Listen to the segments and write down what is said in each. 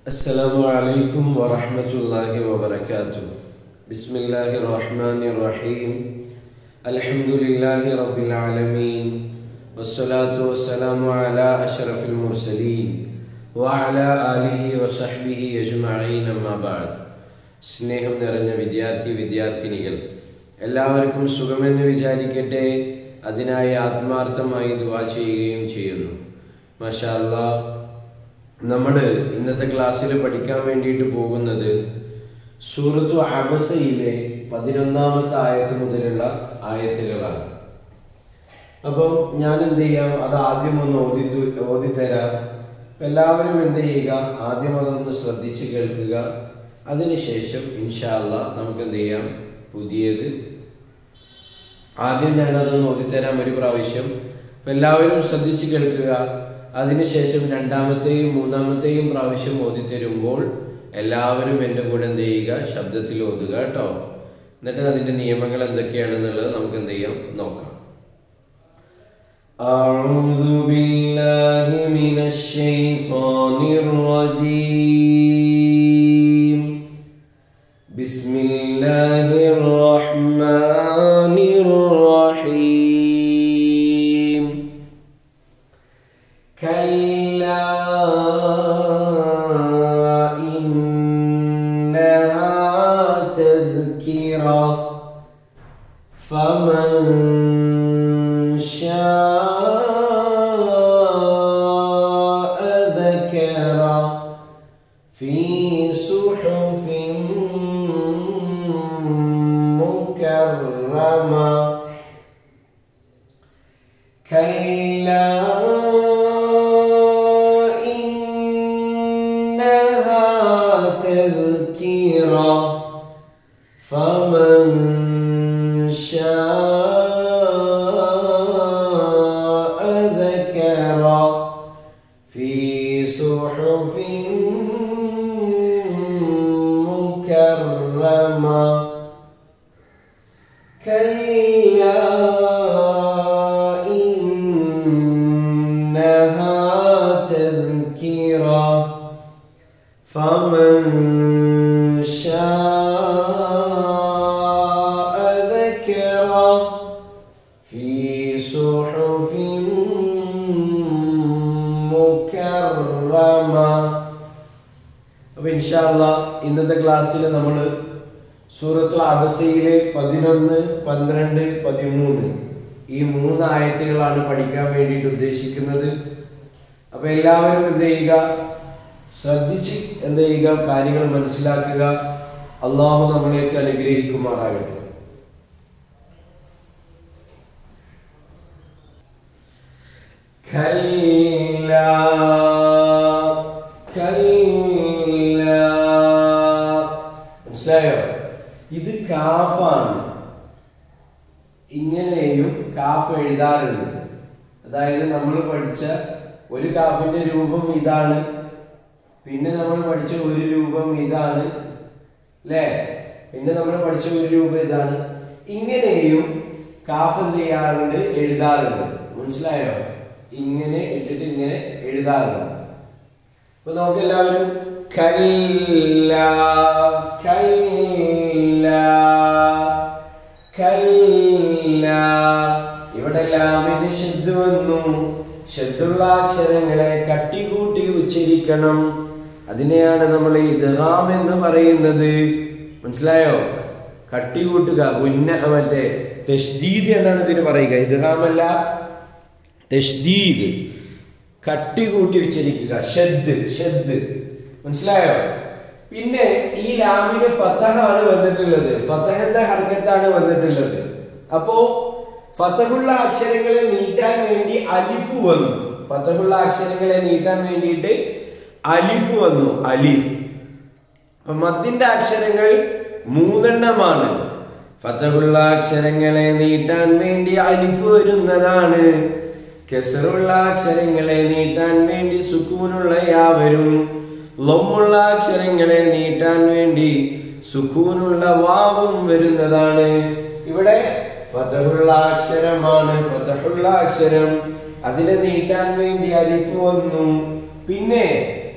السلام عليكم ورحمة الله وبركاته بسم الله الرحمن الرحيم الحمد لله رب العالمين والصلاة والسلام على أشرف المرسلين وعلى آله وصحبه أجمعين أما بعد സ്നേഹം നിറഞ്ഞ വിദ്യാർത്ഥി വിദ്യാർത്ഥിനികൾ എല്ലാവർക്കും സുഖമെന്ന് വിചാരിക്കട്ടെ അതിനായി ആത്മാർത്ഥമായി ദുവാ ചെയ്യുകയും ചെയ്യുന്നു മാഷാ അല്ലാ നമ്മൾ ഇന്നത്തെ ക്ലാസ്സിൽ പഠിക്കാൻ വേണ്ടിയിട്ട് പോകുന്നത് സൂറത്തു അബസയിലെ പതിനൊന്നാമത്തെ ആയത്ത് മുതലുള്ള ആയത്തുകളാണ് അപ്പം ഞാൻ എന്ത് ചെയ്യാം അത് ആദ്യം ഒന്ന് ഓതി ഓതിത്തരാം എല്ലാവരും എന്ത് ചെയ്യുക ആദ്യം അതൊന്ന് ശ്രദ്ധിച്ച് കേൾക്കുക അതിനുശേഷം ഇൻഷാല്ല നമുക്ക് എന്ത് ചെയ്യാം പുതിയത് ആദ്യം ഞാൻ അതൊന്ന് ഓതിത്തരാം ഒരു പ്രാവശ്യം അപ്പൊ എല്ലാവരും ശ്രദ്ധിച്ച് കേൾക്കുക അതിനുശേഷം രണ്ടാമത്തെയും മൂന്നാമത്തെയും പ്രാവശ്യം ഓതിത്തരുമ്പോൾ എല്ലാവരും എൻ്റെ കൂടെ എന്ത് ചെയ്യുക ശബ്ദത്തിൽ ഓതുക കേട്ടോ എന്നിട്ട് അതിന്റെ നിയമങ്ങൾ എന്തൊക്കെയാണെന്നുള്ളത് നമുക്ക് എന്ത് ചെയ്യാം നോക്കാം أعوذ بالله من الشيطان الرجيم بسم الله الرحمن الرحيم كلا إنها تذكرة فمن شاء ذكره في صحف مكرمة كلا إنها تذكرة فمن شاء ذكره في صحف مكرمة كلا إنها تذكرة فمن شاء ذكره في صحف مكرمة അപ്പൊ ഇൻഷാല്ല ഇന്നത്തെ ക്ലാസ്സിൽ നമ്മൾ സൂറത്തു അബസയിലെ പതിനൊന്ന് പന്ത്രണ്ട് പതിമൂന്ന് ഈ മൂന്ന് ആയത്തുകളാണ് പഠിക്കാൻ വേണ്ടിയിട്ട് ഉദ്ദേശിക്കുന്നത് അപ്പൊ എല്ലാവരും എന്ത് ചെയ്യുക ശ്രദ്ധിച്ച് എന്ത് ചെയ്യുക കാര്യങ്ങൾ മനസ്സിലാക്കുക അള്ളാഹു നമ്മളെയൊക്കെ അനുഗ്രഹിക്കുമാറാകട്ടെ كلا كلا മനസ്സിലായോ ഇത് കാഫാണ് ഇങ്ങനെയും കാഫ് എഴുതാറുണ്ട് അതായത് നമ്മൾ പഠിച്ച ഒരു കാഫിന്റെ രൂപം ഇതാണ് പിന്നെ നമ്മൾ പഠിച്ച ഒരു രൂപം ഇതാണ് അല്ലേ പിന്നെ നമ്മൾ പഠിച്ച ഒരു രൂപം ഇതാണ് ഇങ്ങനെയും കാഫ് എന്ത് ചെയ്യാറുണ്ട് എഴുതാറുണ്ട് മനസ്സിലായോ ഇങ്ങനെ ഇട്ടിട്ട് ഇങ്ങനെ എഴുതാറുണ്ട് അപ്പൊ നമുക്ക് എല്ലാവരും കല്ല കല്ല കല്ല ഇവിടെ ലാമിന് ശബ്ദ വന്നു ശബ്ദുള്ള അക്ഷരങ്ങളെ കട്ടികൂട്ടി ഉച്ചരിക്കണം അതിനെയാണ് നമ്മൾ ഇദ്ഹാം എന്ന് പറയുന്നത് മനസ്സിലായോ കട്ടികൂട്ടുക ഉന്ന മറ്റേ തെഷ്ദീദ് എന്നാണ് ഇതിന് പറയുക ഇദ്ഹാമല്ല തെഷ്ദീദ് കട്ടി കൂട്ടി ഉച്ചരിക്കുക ഷദ് ഷദ് മനസ്സിലായോ പിന്നെ ഈ ലാമിന് ഫതഹാണ് വന്നിട്ടുള്ളത് ഫതഹന്റെ ഹർക്കത്താണ് വന്നിട്ടുള്ളത് അപ്പോ ഫതഹുള്ള അക്ഷരങ്ങളെ നീട്ടാൻ വേണ്ടി അലിഫ് വന്നു ഫതഹുള്ള അക്ഷരങ്ങളെ നീട്ടാൻ വേണ്ടിയിട്ട് അലിഫ് വന്നു അലിഫ് അപ്പൊ മത്തിന്റെ അക്ഷരങ്ങൾ മൂന്നെണ്ണമാണ് ഫതഹുള്ള അക്ഷരങ്ങളെ നീട്ടാൻ വേണ്ടി അലിഫ് വരുന്നതാണ് കെസറുള്ള അക്ഷരങ്ങളെ നീട്ടാൻ വേണ്ടി സുക്കൂനുള്ള യാവരും ലൊമ്മുള്ള അക്ഷരങ്ങളെ നീട്ടാൻ വേണ്ടി സുക്കൂനുള്ള വാവും വരുന്നതാണ് ഇവിടെ ഫതഹുള്ള അക്ഷരമാണ് ഫതഹുള്ള അക്ഷരം അതിനെ നീട്ടാൻ വേണ്ടി അലിഫ് വന്നു പിന്നെ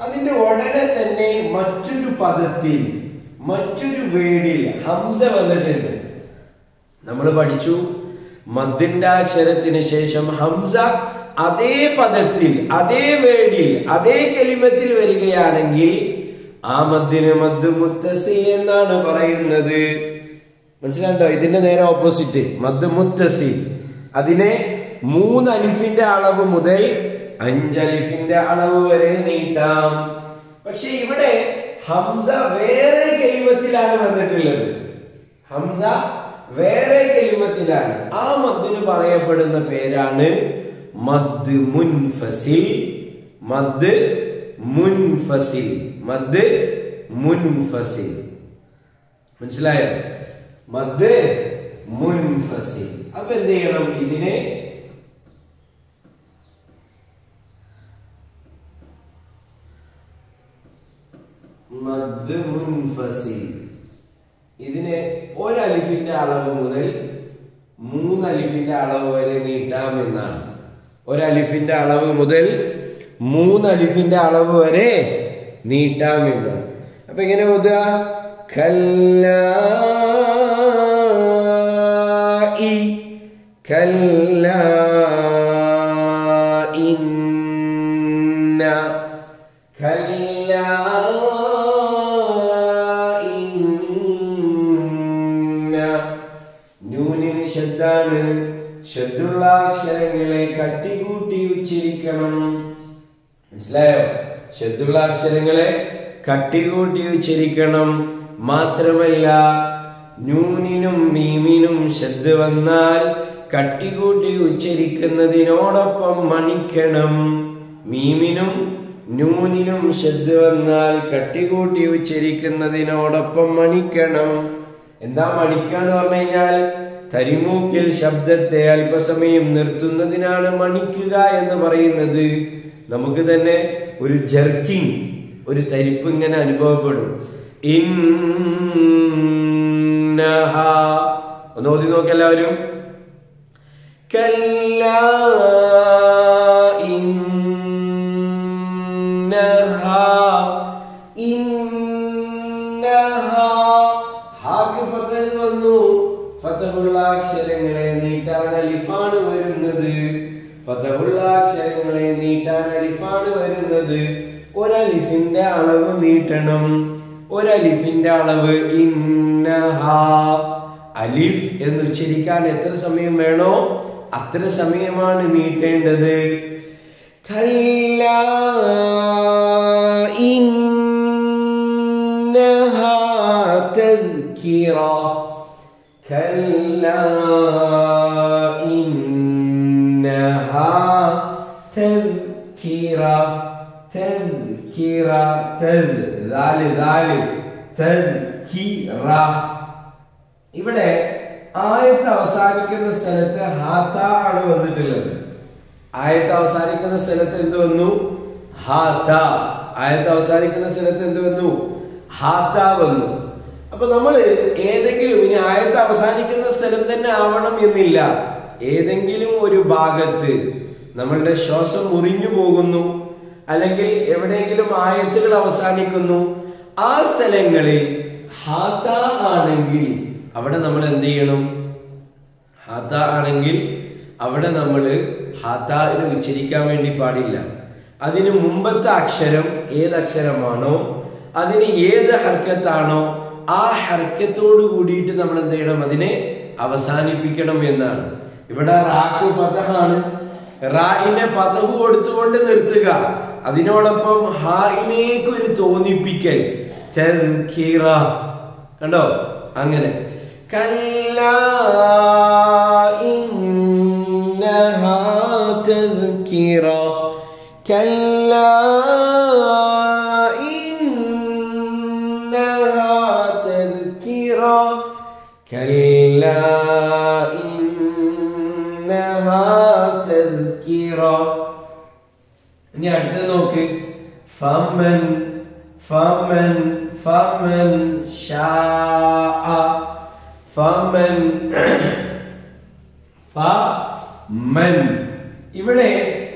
അതിന്റെ ഉടനെ തന്നെ മറ്റൊരു പദത്തിൽ മറ്റൊരു വേടിൽ ഹംസ വന്നിട്ടുണ്ട് നമ്മൾ പഠിച്ചു മദ്ദിന്റെ അക്ഷരത്തിന് ശേഷം ഹംസ അതേ പദത്തിൽ അതേ വേടിൽ അതേ കെലിമത്തിൽ വരികയാണെങ്കിൽ ആ മദ്ദിന് മദ് മുത്തസിൽ എന്നാണ് പറയുന്നത് മനസ്സിലാണ്ടോ ഇതിന്റെ നേരെ ഓപ്പോസിറ്റ് മദ് മുത്തസിൽ അതിനെ മൂന്ന് അലിഫിന്റെ അളവ് മുതൽ അഞ്ച് അലിഫിന്റെ അളവ് വരെ നീട്ടാം പക്ഷെ ഇവിടെ ഹംസ വേറെ കെലിമത്തിലാണ് വന്നിട്ടുള്ളത് ഹംസ വേറെ കെലിമത്തിലാണ് ആ മദ്ദിന് പറയപ്പെടുന്ന പേരാണ് മദ് മുൻഫസിൽ മദ് മുൻഫസിൽ മദ് മുൻഫസിൽ മനസ്സിലായോ മദ് മുൻഫസിൽ അപ്പൊ എന്ത് ചെയ്യണം ഇതിനെ മദ് മുൻഫസിൽ ഇതിനെ ഒരലിഫിന്റെ അളവ് മുതൽ മൂന്ന് അലിഫിന്റെ അളവ് വരെ നീട്ടാം എന്നാണ് ഒരലിഫിന്റെ അളവ് മുതൽ മൂന്ന് അലിഫിന്റെ അളവ് വരെ നീട്ടാം എന്ന് അപ്പൊ എങ്ങനെ ഓതുക കല്ലായി കല്ലാ ഇന്ന കല്ലാ ഇന്ന നൂനിന് ശബ്ദാണ് ശബ്ദുള്ള അക്ഷരങ്ങളെ കട്ടികൂട്ടി ഉച്ചരിക്കണം മനസ്സിലായോ ശബ്ദുള്ള അക്ഷരങ്ങളെ കട്ടികൂട്ടി ഉച്ചരിക്കണം മാത്രമല്ല നൂനിനും മീമിനും ശബ്ദ വന്നാൽ കട്ടികൂട്ടി ഉച്ചരിക്കുന്നതിനോടൊപ്പം മണിക്കണം മീമിനും നൂനിനും ശബ്ദ വന്നാൽ കട്ടികൂട്ടി ഉച്ചരിക്കുന്നതിനോടൊപ്പം മണിക്കണം എന്താ മണിക്കുക എന്ന് പറഞ്ഞു കഴിഞ്ഞാൽ തരിമൂക്കിൽ ശബ്ദത്തെ അല്പസമയം നിർത്തുന്നതിനാണ് മണിക്കുക എന്ന് പറയുന്നത് നമുക്ക് തന്നെ ഒരു ജർക്കിങ് ഒരു തരിപ്പ് ഇങ്ങനെ അനുഭവപ്പെടും ഇന്നഹ ഒന്ന് ഓതി നോക്ക് എല്ലാവരും കല്ലാ ഇന്നഹ ഇന്നഹ ഹാക്ക് ഫത്തഹ് വന്നു ഫത്തഹുള്ള അക്ഷരങ്ങളെ നീട്ടാൻ അലിഫാണ് വരുന്നത് ഫത്തഹുള്ള അക്ഷരങ്ങളെ നീട്ടാൻ അലിഫാണ് വരുന്നത് ഒരലിഫിന്റെ അളവ് നീട്ടണം ഒരലിഫിന്റെ അളവ് ഇന്നഹ അലിഫ് എന്ന് ഉച്ചരിക്കാൻ എത്ര സമയം വേണോ അത്ര സമയമാണ് നീട്ടേണ്ടത് കല്ലാ إنها تذكرة كلا إنها تذكرة تذكرة تذ ذال ذال تذكرة ഇവിടെ ആയത്ത് അവസാനിക്കുന്ന സ്ഥലത്ത് ഹാത്ത ആണ് വന്നിട്ടുള്ളത് ആയത്ത് അവസാനിക്കുന്ന സ്ഥലത്ത് എന്ത് വന്നു ഹാത്ത ആയത്ത് അവസാനിക്കുന്ന സ്ഥലത്ത് എന്ത് വന്നു ഹാത്ത വന്നു അപ്പൊ നമ്മൾ ഏതെങ്കിലും ഇനി ആയത്ത് അവസാനിക്കുന്ന സ്ഥലം തന്നെ ആവണം എന്നില്ല ഏതെങ്കിലും ഒരു ഭാഗത്ത് നമ്മളുടെ ശ്വാസം മുറിഞ്ഞു പോകുന്നു അല്ലെങ്കിൽ എവിടെയെങ്കിലും ആയത്തുകൾ അവസാനിക്കുന്നു ആ സ്ഥലങ്ങളിൽ ഹാത്ത ആണെങ്കിൽ അവിടെ നമ്മൾ എന്ത് ചെയ്യണം ഹാത്ത ആണെങ്കിൽ അവിടെ നമ്മൾ ഹാത്താന് ഉച്ചരിക്കാൻ വേണ്ടി പാടില്ല അതിന് മുമ്പത്തെ അക്ഷരം ഏത് അക്ഷരമാണോ അതിന് ഏത് ഹർക്കത്താണോ ആ ഹർക്കത്തോട് കൂടിയിട്ട് നമ്മൾ എന്ത് ചെയ്യണം അതിനെ അവസാനിപ്പിക്കണം എന്നാണ് ഇവിടെ റാക്ക് ഫതഹാണ് റായിനെ ഫതഹു കൊടുത്തുകൊണ്ട് നിർത്തുക അതിനോടൊപ്പം ഹായിലേക്ക് ഒരു തോന്നിപ്പിക്കൽ തദ്കിറ. കണ്ടോ അങ്ങനെ കല്ലാ ഇന്നഹാ തദ്കിറ. കല്ലാ إنها تذكرة كلا إنها تذكرة ഇനി അടുത്ത നോക്ക് ഫമൻ ഫമൻ ഫമൻ ഷാഅ ഫമൻ ഫമൻ ഇവിടെ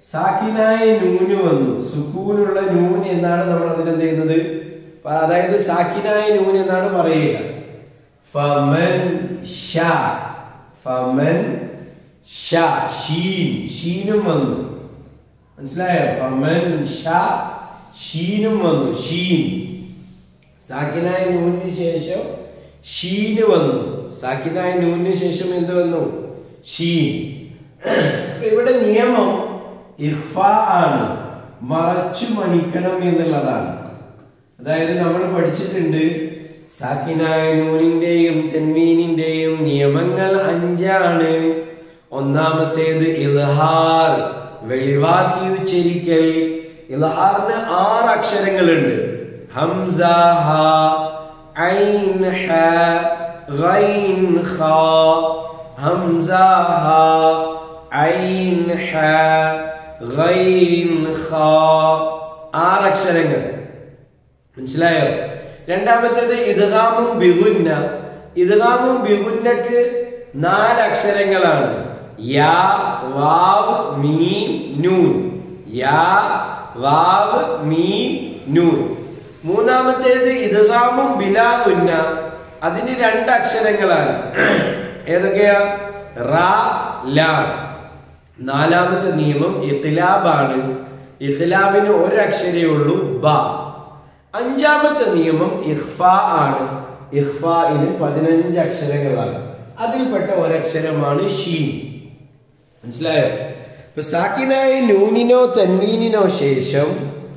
സാക്കിനായ നൂന് വന്നു സുക്കൂനുള്ള നൂൻ എന്നാണ് നമ്മൾ അതിനെന്ത് ചെയ്യുന്നത് അപ്പൊ അതായത് സാക്കിനായ നൂൻ എന്നാണ് പറയുക ഫമൻ ഷാ ഫമൻ ഷാ ഷീൻ ഷീനും വന്നു മനസ്സിലായോ ഫമൻ ഷാ ഷീനും വന്നു ഷീൻ സാക്കിനായ നൂനിന് ശേഷം ഷീന് വന്നു സാക്കിനായ നൂനിന് ശേഷം എന്ത് വന്നു ഷീൻ അപ്പൊ ഇവിടെ നിയമം ഇഫ ആണ് മറച്ചു മണിക്കണം എന്നുള്ളതാണ് അതായത് നമ്മൾ പഠിച്ചിട്ടുണ്ട് സാക്കിനായ നൂനിന്റെയും തെൻമീനിന്റെയും നിയമങ്ങൾ അഞ്ചാണ് ഒന്നാമത്തേത് ഇൽഹാർ വെളിവാക്കി ഉച്ചരിക്കൽ ഇൽഹാറിന് ആറ് അക്ഷരങ്ങളുണ്ട് ഹംസ ഹ ഐൻ ഹ ഗൈൻ ഖ ഹംസ ഹ ഐൻ ഹ ഗൈൻ ഖ ആറ് അക്ഷരങ്ങൾ മനസ്സിലായോ രണ്ടാമത്തേത് ഇദ്ഗാമും ബിഗുന്ന ഇദ്ഗാമും ബിഗുന്നക്ക് നാല് അക്ഷരങ്ങളാണ് യാ വാവ് മീം നൂൻ യാ വാവ് മീം നൂൻ മൂന്നാമത്തേത് ഇദ്ഗാമും ബിലാ ഉന്ന അതിന് രണ്ട് അക്ഷരങ്ങളാണ് ഏതൊക്കെയാ റാ ലാ നാലാമത്തെ നിയമം ഇഖ്ലാബാണ് ഇഖ്ലാബിന് ഒരു അക്ഷരേ ഉള്ളൂ ബ അഞ്ചാമത്തെ നിയമം ഇഖ്ഫ ആണ് ഇഖ്ഫായിന് പതിനഞ്ച് അക്ഷരങ്ങളാണ് അതിൽപ്പെട്ട ഒരക്ഷരമാണ് ഷീൻ മനസ്സിലായോ ഇപ്പൊ സാക്കിനായ നൂനിനോ തൻവീനിനോ ശേഷം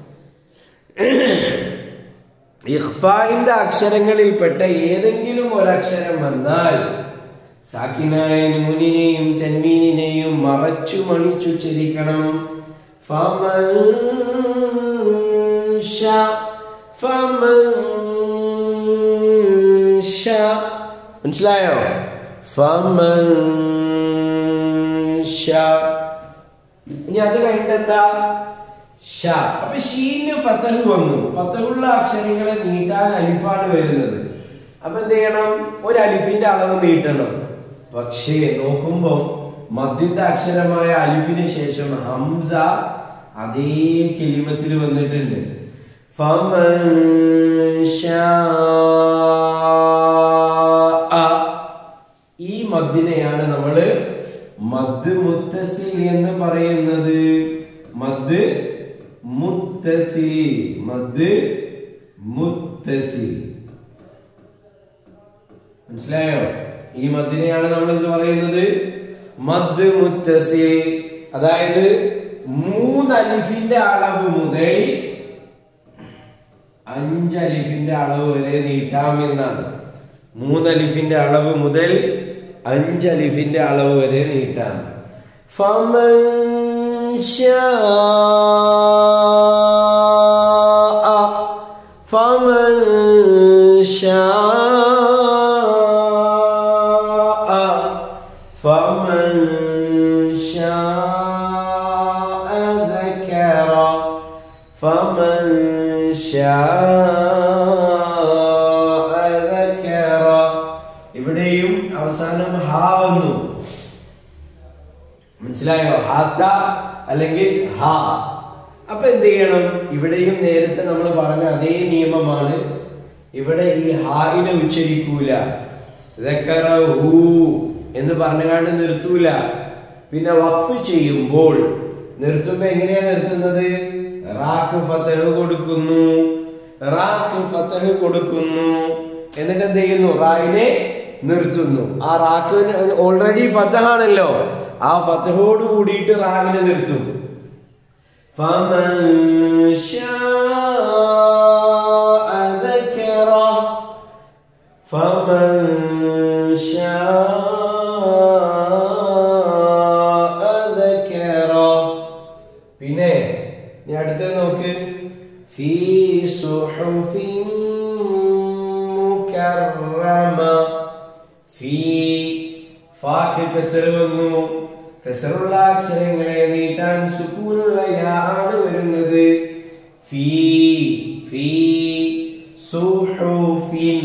ഇഖ്ഫായിന്റെ അക്ഷരങ്ങളിൽപ്പെട്ട ഏതെങ്കിലും ഒരക്ഷരം വന്നാൽ സാക്കിനായ നൂനിനെയും തൻവീനിനെയും മറച്ചു മണിച്ചുച്ചരിക്കണം ഫമൻ ഷാ ഫമൻ ഷാ മനസ്സിലായോ ഫമൻ ഷാ ഇനി അത് കഴിഞ്ഞിട്ട് എന്താ ഷ അപ്പൊ ഷീന് ഫത്തഹ് വന്നു ഫത്തഹുള്ള അക്ഷരങ്ങളെ നീട്ടാൻ അലിഫാണ് വരുന്നത് അപ്പൊ എന്ത് ചെയ്യണം ഒരു അലിഫിന്റെ അളവ് നീട്ടണം പക്ഷേ നോക്കുമ്പോ മദ്യന്റെ അക്ഷരമായ അലിഫിന് ശേഷം ഹംസ അതേ കിലിമത്തിൽ വന്നിട്ടുണ്ട് ഫമൻ ശാഅ. ഈ മദ്ദിനെയാണ് നമ്മള് മദ് മുത്തസിൽ എന്ന് പറയുന്നത് മദ് മുത്തസിൽ മദ് മുത്തസിൽ മനസ്സിലായോ ഈ മദ്ദിനെയാണ് നമ്മൾ എന്ത് പറയുന്നത് മദ് മുത്തസിൽ അതായത് മൂന്ന് അലിഫിന്റെ അളവ് മുതൽ അഞ്ച് അലിഫിന്റെ അളവ് വരെ നീട്ടാമെന്നാണ് മൂന്ന് അലിഫിന്റെ അളവ് മുതൽ അഞ്ച് അലിഫിന്റെ അളവ് വരെ നീട്ടാം ഫമൻ ശാഅ ഫമൻ ശാഅ ഫമൻ ശാഅ ذكر فمن شاء ذكر ഇവിടെയും അവസാനം ഹാ വന്നു മനസ്സിലായോ ഹാത്ത അല്ലെങ്കിൽ ഹാ അപ്പൊ എന്ത് ചെയ്യണം ഇവിടെയും നേരത്തെ നമ്മൾ പറഞ്ഞ അതേ നിയമമാണ് ഇവിടെ ഈ ഹായിനെ ഉച്ചരിക്കൂല ذكره എന്ന് പറഞ്ഞുകൊണ്ട് നിർത്തൂല പിന്നെ വഖഫ് ചെയ്യുമ്പോൾ നിർത്തുമ്പോ എങ്ങനെയാ നിർത്തുന്നത് റാക്ക് ഫതഹ് കൊടുക്കുന്നു റാക്ക് ഫതഹ് കൊടുക്കുന്നു എന്നിട്ട് എന്ത് ചെയ്യുന്നു റായിനെ നിർത്തുന്നു ആ റാക്ക് ഓൾറെഡി ഫതഹാണല്ലോ ആ ഫതഹോട് കൂടിയിട്ട് റാവിനെ നിർത്തും فمن شاء ذكره فمن شاء ذكره പിന്നെ ഇനി അടുത്തത് നോക്ക് ഫീ സുഹുഫിൻ മുകറമ ഫീ ഫാക്ക് കസർ വന്നു കസറുള്ള അക്ഷരങ്ങളെ നീട്ടാൻ സുക്കൂനുള്ള യാ ആണ് വരുന്നത് ഫീ ഫീ സുഹുഫിൻ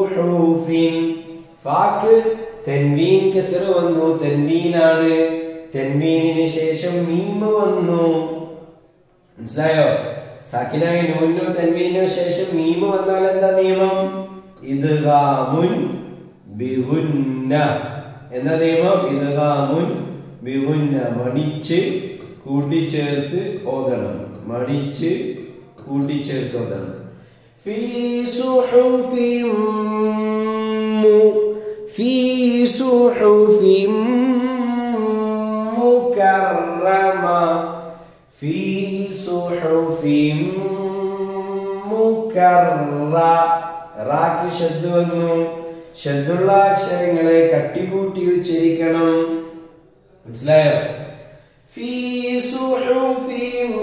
സുഹുഫിൻ ഫാക്ക് തൻവീൻ കസർ വന്നു തൻവീനാണ് തെൻവീനിന് ശേഷം മീമ് വന്നു മനസ്സിലായോ സാക്കിനായ നൂനോ തെൻവീനോ ശേഷം മീമ് വന്നാൽ എന്താ നിയമം ഇദ്ഗാമുൻ ബിഹുന്ന എന്താ നിയമം ഇദ്ഗാമുൻ ബിഹുന്ന മടിച്ച് കൂട്ടിച്ചേർത്ത് ഓതണം മടിച്ച് കൂട്ടിച്ചേർത്ത് ഓതണം ഫീ സുഹുഫിൻ മു- ഫീ സുഹുഫിൻ മുകറമ ഫീ സുഹുഫിൻ മുകറ റാക്ക് ശബ്ദ വന്നു ശബ്ദുള്ള അക്ഷരങ്ങളെ കട്ടികൂട്ടി ഉച്ചരിക്കണം മനസ്സിലായോ ഫീ സുഹുഫിൻ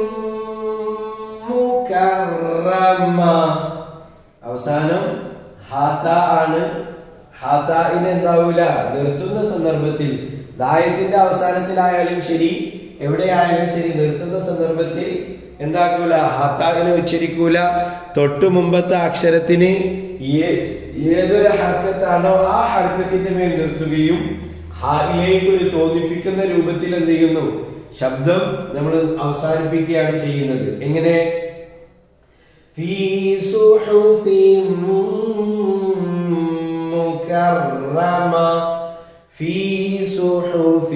മുകറമ അവസാനം ഹാത്ത ആണ് ഹാത്തായിന് എന്താവൂല നിർത്തുന്ന സന്ദർഭത്തിൽ ദായത്തിന്റെ അവസാനത്തിലായാലും ശരി എവിടെയായാലും ശരി നിർത്തുന്ന സന്ദർഭത്തിൽ എന്താക്കൂല ഹാത്താവിനെ ഉച്ചരിക്കൂല തൊട്ടു മുമ്പത്തെ അക്ഷരത്തിന് ഏ- ഏതൊരു ഹർക്കത്താണോ ആ ഹർക്കത്തിന്റെ മേൽ നിർത്തുകയും ഹായിലേക്ക് ഒരു തോന്നിപ്പിക്കുന്ന രൂപത്തിൽ എന്ത് ചെയ്യുന്നു ശബ്ദം നമ്മൾ അവസാനിപ്പിക്കുകയാണ് ചെയ്യുന്നത് എങ്ങനെ في صحف مكرمة في صحف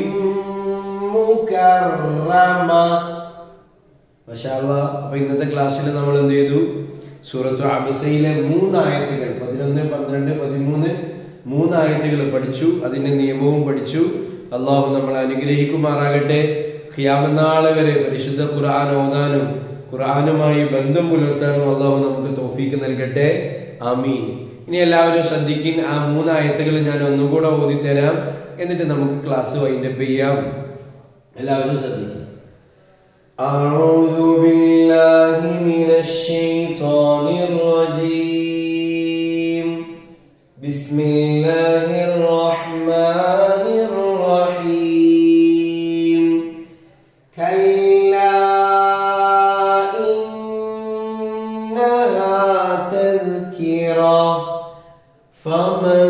مكرمة മഷാല്ല അപ്പൊ ഇന്നത്തെ ക്ലാസ്സിൽ നമ്മൾ എന്ത് ചെയ്തു സൂറത്തു അബസയിലെ മൂന്ന് ആയത്തുകൾ പതിനൊന്ന് പന്ത്രണ്ട് പതിമൂന്ന് മൂന്ന് ആയത്തുകൾ പഠിച്ചു അതിന്റെ നിയമവും പഠിച്ചു അള്ളാഹു നമ്മളെ അനുഗ്രഹിക്കുമാറാകട്ടെ ഖിയാമനാള് വരെ പരിശുദ്ധ ഖുർആൻ ഓതാനും ഖുർആനുമായി ബന്ധം പുലർത്താനും അള്ളാഹു നമുക്ക് തോഫീക്ക് നൽകട്ടെ ആമീൻ ഇനി എല്ലാവരും ശ്രദ്ധിക്കും ആ മൂന്ന് ആയത്തുകൾ ഞാൻ ഒന്നുകൂടെ ഓതിത്തരാം എന്നിട്ട് നമുക്ക് ക്ലാസ് വൈൻഡപ്പ് ചെയ്യാം എല്ലാവരും ശ്രദ്ധിക്കും أعوذ بالله من الشيطان الرجيم بسم الله الرحمن الرحيم كلا إنها تذكرة فمن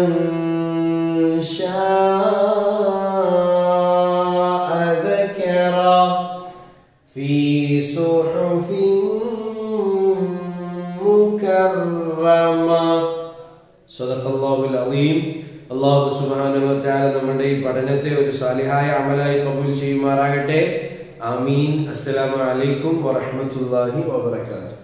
شاء ذكره في صحف مكرمة صدق الله العظيم അള്ളാഹു സുബ്ഹാനഹു വ തആല നമ്മുടെ ഈ പഠനത്തെ ഒരു സാലിഹായ അമലായി കബൂൽ ചെയ്യുമാറാകട്ടെ ആമീൻ അസ്സലാമു അലൈക്കും വറഹ്മത്തുള്ളാഹി വബറകാതുഹു